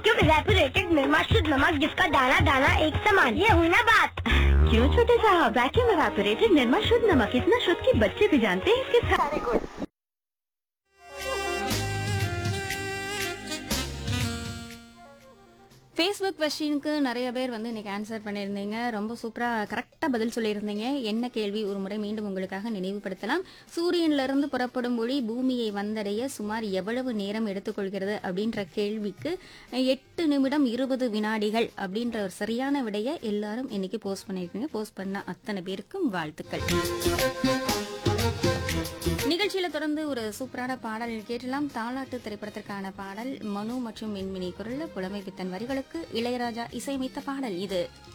vacuum evaporated Nirma शुद्ध नमक जिसका दाना दाना एक समान ये हुई ना बात क्यों छोटे साहब वैक्यूम एवापोरेटेड निर्मा शुद्ध नमक इतना शुद्ध कि बच्चे भी जानते हैं इसके सारे गुण ஃபேஸ்புக் கொஸ்டினுக்கு நிறைய பேர் வந்து இன்னைக்கு ஆன்சர் பண்ணியிருந்தீங்க ரொம்ப சூப்பராக கரெக்டாக பதில் சொல்லியிருந்தீங்க என்ன கேள்வி ஒரு முறை மீண்டும் உங்களுக்காக நினைவுபடுத்தலாம் சூரியன்ல இருந்து புறப்படும் ஒளி பூமியை வந்தடைய சுமார் எவ்வளவு நேரம் எடுத்துக்கொள்கிறது அப்படின்ற கேள்விக்கு எட்டு நிமிடம் இருபது வினாடிகள் அப்படின்ற ஒரு சரியான விடையை எல்லாரும் இன்னைக்கு போஸ்ட் பண்ணியிருக்கீங்க போஸ்ட் பண்ண அத்தனை பேருக்கும் வாழ்த்துக்கள் நிகழ்ச்சியில தொடர்ந்து ஒரு சூப்பரான பாடல் கேட்டலாம் தாலாட்டு திரைப்படத்திற்கான பாடல் மனு மற்றும் மின்மினி குரல்ல புலமை பித்தன் வரிகளுக்கு இளையராஜா இசையமைத்த பாடல் இது